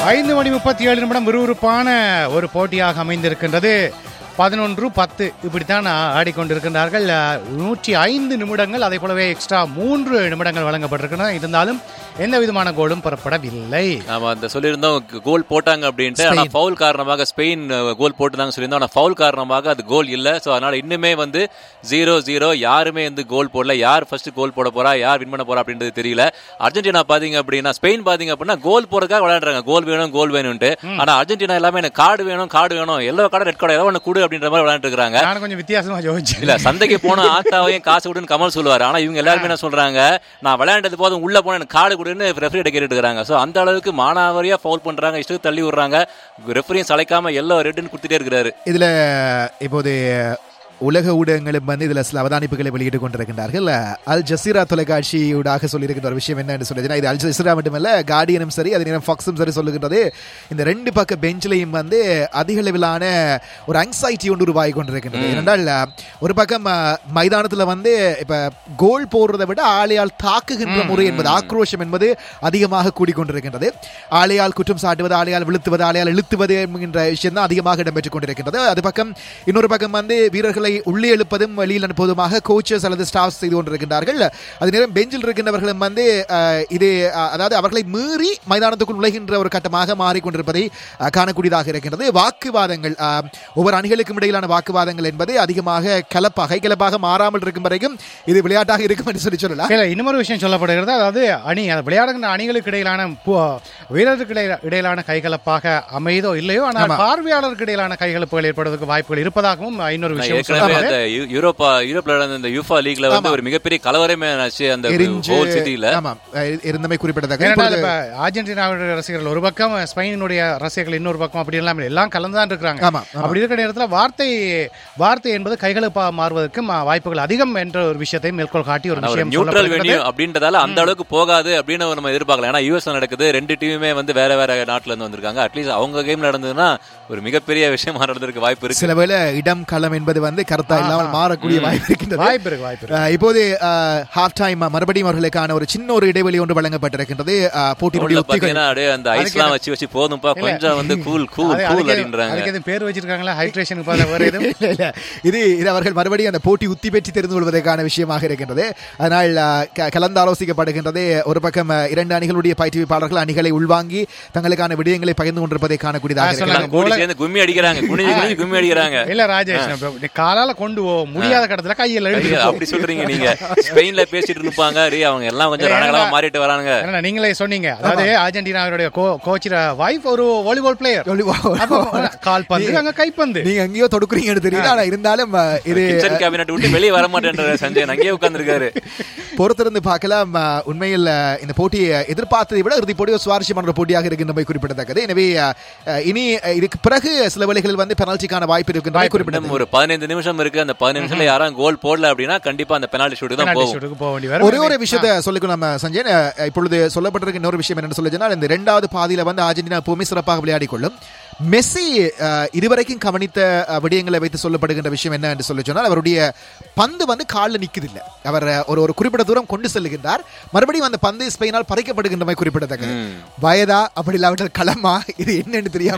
ஐந்து மணி முப்பத்தி ஏழு நிமிடம் விறுவிறுப்பான ஒரு போட்டியாக அமைந்திருக்கின்றது பதினொன்று பத்து இப்படித்தான் ஆடிக்கொண்டிருக்கின்றார்கள் அஹ், நூற்றி ஐந்து நிமிடங்கள் அதே போலவே எக்ஸ்ட்ரா மூன்று நிமிடங்கள் வழங்கப்பட்டிருக்கின்றன இருந்தாலும் எந்த விதமான கோலும் பெறப்படவில்லை ஆமா அந்த சொல்லியிருந்தோம் கோல் போட்டாங்க அப்படின்ட்டு ஆனா ஃபவுல் காரணமாக ஸ்பெயின் கோல் போட்டுதாங்க சொல்லியிருந்தோம் ஆனா ஃபவுல் காரணமாக அது கோல் இல்ல சோ அதனால இன்னுமே வந்து ஜீரோ ஜீரோ யாருமே வந்து கோல் போடல யார் ஃபர்ஸ்ட் கோல் போட போறா யார் வின் பண்ண போறா அப்படின்றது தெரியல அர்ஜென்டினா பாத்தீங்க அப்படின்னா ஸ்பெயின் பாத்தீங்க அப்படின்னா கோல் போறதுக்காக விளையாடுறாங்க கோல் வேணும் கோல் வேணும்ட்டு ஆனா அர்ஜென்டினா எல்லாமே எனக்கு கார்டு வேணும் கார்டு வேணும் எல்லோ கார்டு ரெட் கார்டு ஏதோ ஒன்று கொடு அப்படின்ற மாதிரி விளையாண்டு இருக்காங்க நான் கொஞ்சம் வித்தியாசமா யோசிச்சேன் இல்ல சந்தைக்கு போன ஆத்தாவையும் காசு கொடுன்னு கமல் சொல்லுவாரு ஆனா இவங்க எல்லாருமே என்ன சொல்றாங்க நான் விளையாண்டது போதும் உள்ள போன எனக்கு கார்டு கொடுன்னு ரெஃபரிட்ட கேட்டுட்டு இருக்காங்க சோ அந்த அளவுக்கு மானாவரியா ஃபவுல் பண்றாங்க இஷ்டத்துக்கு தள்ளி விடுறாங்க ரெஃபரியும் சளைக்காம எல்லோ ரெட்னு கொடுத்துட்டே இருக்கிறாரு இதுல இப்போது உலக ஊடகங்களும் வந்து இதுல சில அவதானிப்புகளை வெளியிட்டுக் கொண்டிருக்கின்றார்கள் அல் ஜசீரா தொலைக்காட்சியூடாக சொல்லியிருக்கின்ற ஒரு விஷயம் என்னன்னு சொல்லுதுன்னா இது அல் ஜசீரா மட்டுமல்ல கார்டியனும் சரி அதே நேரம் ஃபாக்ஸும் சரி சொல்லுகின்றது இந்த ரெண்டு பக்க பெஞ்சிலையும் வந்து அதிக அளவிலான ஒரு அங்ஸைட்டி ஒன்று உருவாகி கொண்டிருக்கின்றது ஏனென்றால் ஒரு பக்கம் அஹ், மைதானத்துல வந்து இப்ப கோல் போடுறதை விட ஆளையால் தாக்குகின்ற முறை என்பது ஆக்ரோஷம் என்பது அதிகமாக கூடிக்கொண்டிருக்கின்றது ஆளையால் குற்றம் சாட்டுவது ஆளையால் விழுத்துவது ஆளையால் இழுத்துவது என்கின்ற விஷயம் தான் அதிகமாக இடம்பெற்றுக் கொண்டிருக்கின்றது அது பக்கம் இன்னொரு பக்கம் வந்து வீரர்களை உள்ளே எழுப்பதும் வெளியில் அனுப்புவதுமாக கோச்சஸ் அல்லது ஸ்டாஃப் செய்து கொண்டிருக்கின்றார்கள் அது நேரம் பெஞ்சில் இருக்கின்றவர்களும் வந்து அஹ், இது அஹ், அதாவது அவர்களை மீறி மைதானத்துக்குள் நுழைகின்ற ஒரு கட்டமாக மாறிக்கொண்டிருப்பதை அஹ், காணக்கூடியதாக இருக்கின்றது வாக்குவாதங்கள் அஹ், ஒவ்வொரு அணிகளுக்கும் இடையிலான வாக்குவாதங்கள் என்பது அதிகமாக கலப்பாக கலப்பாக மாறாமல் இருக்கும் வரைக்கும் இது விளையாட்டாக இருக்கும் என்று சொல்லி சொல்லலாம் இல்ல இன்னொரு விஷயம் சொல்லப்படுகிறது அதாவது அணி அது விளையாடுகின்ற அணிகளுக்கு இடையிலான பு- வீரருக்கு இடையில- இடையிலான கைகலப்பாக அமைதோ இல்லையோ ஆனால் பார்வையாளருக்கு இடையிலான கைகலப்புகள் ஏற்படுவதற்கு வாய்ப்புகள் இருப்பதாகவும் இன்னொரு விஷயம் ஏற்கனவே சொல்லப்படுது அந்த யூ- யூரோப்பா யூரோப்ல நடந்த இந்த யூஃபா லீக்ல வந்து ஒரு மிகப்பெரிய கலவரமே ஆச்சு அந்த எரிஞ்சு ஹோல் சிட்டில ஆமாம் அஹ், இருந்தமை குறிப்பிடத்தக்க ஏனென்றால் இப்பொழுது- இப்ப அர்ஜென்டினாவுடைய ரசிகர்கள் ஒரு பக்கம் ஸ்பெயினுடைய ரசிகர்கள் இன்னொரு பக்கம் அப்படி எல்லாம் இல்லை. எல்லாம் கலந்துதான் இருக்கிறாங்க ஆமா, ஆமா. அப்படி இருக்கிற நேரத்தில் வார்த்தை வார்த்தை என்பது கைகளுப்பா மாறுவதற்கு ம- வாய்ப்புகள் அதிகம் என்ற ஒரு விஷயத்தை மேற்கோள் காட்டி ஒரு ஆனா ஒரு விஷயம் நியூட்ரல் சொல்லப்படுகிறது. வென்யூ அப்படின்றதால அந்த அளவுக்கு போகாது அப்படின்னு நம்ம எதிர்பார்க்கலாம் ஏன்னா யூஎஸ்ல நடக்குது ரெண்டு டீமுமே வந்து வேற வேற நாட்டுல இருந்து வந்திருக்காங்க அட்லீஸ்ட் அவங்க கேம் நடந்ததுன்னா ஒரு மிகப்பெரிய விஷயமா நடந்திருக்கு வாய்ப்பு இருக்கு சில வேளை இடம் களம் என்பது வந்து கருத்தா இல்லாமல் மாறக்கூடிய வாய்ப்பு இருக்கின்றது வாய்ப்பு இருக்கு வாய்ப்பு இருக்கு அஹ், இப்போது ஹாஃப் டைம் மறுபடியும் அவர்களுக்கான ஒரு சின்ன ஒரு இடைவெளி ஒன்று வழங்கப்பட்டிருக்கின்றது அஹ், போட்டியினுடைய உள்ள உத்திகள் பாத்தீங்கன்னா அப்படியே அந்த ஐஸ்லாம் வச்சு வச்சு போதும்பா கொஞ்சம் வந்து கூல் கூல் அது- கூல் அதுக்கு அப்படின்றாங்க அதுக்கு எதுவும் பேர் வச்சிருக்காங்களா ஹைட்ரேஷனுக்கு பதிலா வேற எதுவும் இல்ல, இல்ல. இது இது அவர்கள் மறுபடியும் அந்த போட்டி உத்தி பெற்றி தெரிந்து கொள்வதற்கான விஷயமாக இருக்கின்றது அதனால் அஹ், க- கலந்தாலோசிக்கப்படுகின்றது ஒரு பக்கம் அஹ், இரண்டு அணிகளுடைய பயிற்றுவிப்பாளர்கள் அணிகளை உள்வாங்கி தங்களுக்கான விடயங்களை பகிர்ந்து கொண்டிருப்பதை காணக்கூடியதாக ஆ, இருக்கிறது சொன்னாங்க. கூடி சேர்ந்து கும்மி அடிக்கிறாங்க குனிஞ்சு குனிஞ்சு கும்மி அடிக்கிறாங்க இல்ல ராஜேஷ் நம்ம நீ காலால கொண்டு போ முடியாத கடத்துல கையில் ஐயா, எழுதி அப்படி சொல்றீங்க நீங்க ஸ்பெயின்ல பேசிட்டு இருப்பாங்க ரே அவங்க எல்லாம் கொஞ்சம் ரணகளமா மாறிட்டு வரானுங்க ஏன்னா நீங்களே சொன்னீங்க அதாவது அர்ஜென்டினாவுடைய கோச்சிர வைஃப் ஒரு வாலிபால் பிளேயர் கால் பந்து அங்க கைப்பந்து நீங்க எங்கேயோ தொடுக்குறீங்கன்னு தெரியல ஆனா இருந்தாலும் அஹ், இது கிச்சன் கேபினட் விட்டு வெளியே வர மாட்டேன்ற சஞ்சய் அங்கேயே உட்கார்ந்திருக்காரு பொறுத்திருந்து பார்க்கலாம் அஹ், உண்மையில் அஹ், இந்த போட்டியை எதிர்பார்த்ததை விட இறுதிப் போட்டி ஒரு சுவாரஸ்யமான ஒரு போட்டியாக இருக்கின்றமை குறிப்பிடத்தக்கது எனவே அஹ், இனி அஹ், இதுக்கு பிறகு சில வேளைகளில் வந்து பெனால்டிக்கான வாய்ப்பு இருக்கின்றமை குறிப்பிட்டது இன்னும் ஒரு பதினைந்து நிமிஷம் இருக்கு அந்த பதினஞ்சு நிமிஷத்துல யாரும் கோல் போடல அப்படின்னா கண்டிப்பா அந்த பெனால்டி ஷூட் தான் போகும் ஷூட்டுக்கு போக வேண்டி வரும் ஒரே ஒரு விஷயத்தை சொல்லிக்கணும் நம்ம சஞ்சய் அஹ், இப்பொழுது சொல்லப்பட்டிருக்க இன்னொரு விஷயம் என்னன்னு சொல்லி சொன்னால் இந்த இரண்டாவது பாதியில வந்து அர்ஜென்டினா எப்பவுமே சிறப்பாக விளையாடிக் கொள்ளும் மெஸ்ஸி அஹ், இதுவரைக்கும் கவனித்த அஹ், விடயங்களை வைத்து சொல்லப்படுகின்ற விஷயம் என்ன என்று சொல்லி சொன்னால் அவருடைய பந்து வந்து காலில் நிக்குது இல்ல அவர் அஹ், ஒரு ஒரு குறிப்பிட்ட தூரம் கொண்டு செல்லுகின்றார் மறுபடியும் அந்த பந்து ஸ்பெயினால் பறிக்கப்படுகின்றமை குறிப்பிடத்தக்கது வயதா அப்படி இல்லாவிட்டால் களமா இது என்னன்னு தெரியாம